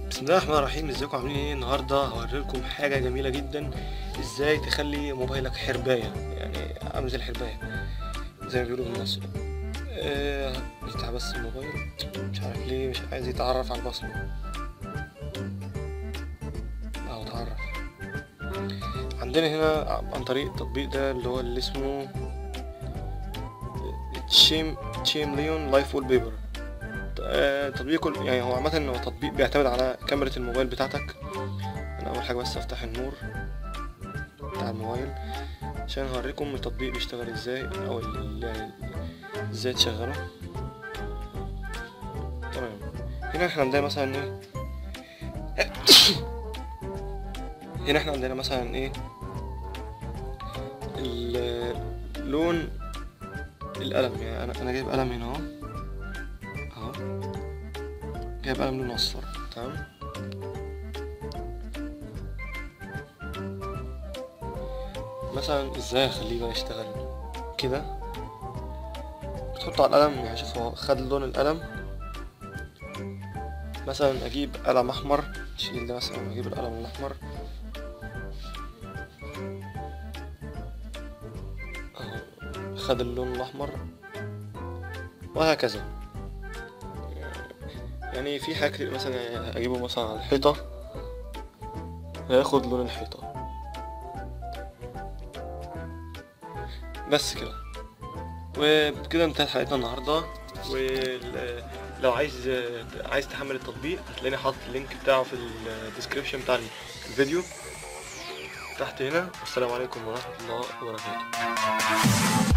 بسم الله الرحمن الرحيم ازيكم عاملين ايه النهارده هوريلكم حاجه جميله جدا ازاي تخلي موبايلك حربايه يعني عامل زي الحربايه زي ما بيقولوا بالمصري آه بيفتح بس الموبايل مش عارف ليه مش عايز يتعرف على البصمه اهو اتعرف عندنا هنا عن طريق التطبيق ده اللي هو اللي اسمه تشيم تشيم ليون لايف وول بيبر تطبيق كل- يعني هو عامة هو تطبيق بيعتمد على كاميرا الموبايل بتاعتك انا اول حاجة بس افتح النور بتاع الموبايل عشان هوريكم التطبيق بيشتغل ازاي او ال- ال- يعني ازاي تشغله تمام هنا احنا عندنا مثلا ايه هنا احنا عندنا مثلا ايه ال- لون القلم يعني انا انا جايب قلم هنا اهو اهو جايب قلم لونه اصفر تمام مثلا ازاي اخليه بقى يشتغل كده بتحطه على القلم يعني شوف هو خد لون القلم مثلا اجيب قلم احمر شيل ده مثلا اجيب القلم الاحمر اهو خد اللون الاحمر وهكذا يعني في حاجة كتير مثلا اجيبه مثلا على الحيطة هياخد لون الحيطة بس كده وبكده انتهت حلقتنا النهاردة ولو عايز عايز تحمل التطبيق هتلاقيني حاطط اللينك بتاعه في الديسكريبشن بتاع الفيديو تحت هنا والسلام عليكم ورحمة الله وبركاته